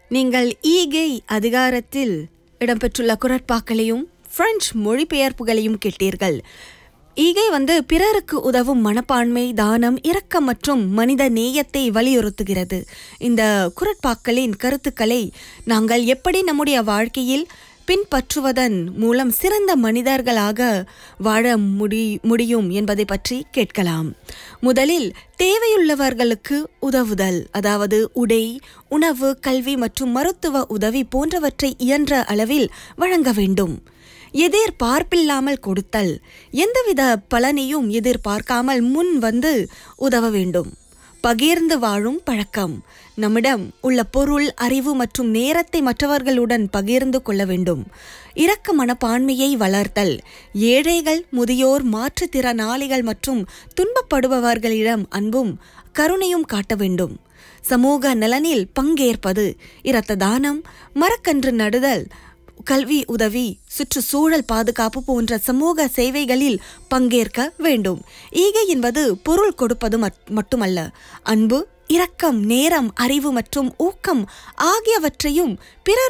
நீங்கள் ஈகை அதிகாரத்தில் இடம்பெற்றுள்ள குரட்பாக்களையும் பிரெஞ்சு மொழிபெயர்ப்புகளையும் கேட்டீர்கள் ஈகை வந்து பிறருக்கு உதவும் மனப்பான்மை தானம் இரக்கம் மற்றும் மனித நேயத்தை வலியுறுத்துகிறது இந்த குரட்பாக்களின் கருத்துக்களை நாங்கள் எப்படி நம்முடைய வாழ்க்கையில் பின்பற்றுவதன் மூலம் சிறந்த மனிதர்களாக வாழ முடி முடியும் என்பதை பற்றி கேட்கலாம் முதலில் தேவையுள்ளவர்களுக்கு உதவுதல் அதாவது உடை உணவு கல்வி மற்றும் மருத்துவ உதவி போன்றவற்றை இயன்ற அளவில் வழங்க வேண்டும் எதிர்பார்ப்பில்லாமல் கொடுத்தல் எந்தவித பலனையும் எதிர்பார்க்காமல் முன் வந்து உதவ வேண்டும் பகிர்ந்து வாழும் பழக்கம் நம்மிடம் உள்ள பொருள் அறிவு மற்றும் நேரத்தை மற்றவர்களுடன் பகிர்ந்து கொள்ள வேண்டும் இரக்க மனப்பான்மையை வளர்த்தல் ஏழைகள் முதியோர் மாற்றுத்திறனாளிகள் மற்றும் துன்பப்படுபவர்களிடம் அன்பும் கருணையும் காட்ட வேண்டும் சமூக நலனில் பங்கேற்பது இரத்த தானம் மரக்கன்று நடுதல் கல்வி உதவி சுற்றுச்சூழல் பாதுகாப்பு போன்ற சமூக சேவைகளில் பங்கேற்க வேண்டும் ஈகை என்பது பொருள் கொடுப்பது மட்- மட்டுமல்ல அன்பு இரக்கம் நேரம் அறிவு மற்றும் ஊக்கம் ஆகியவற்றையும் பிறர்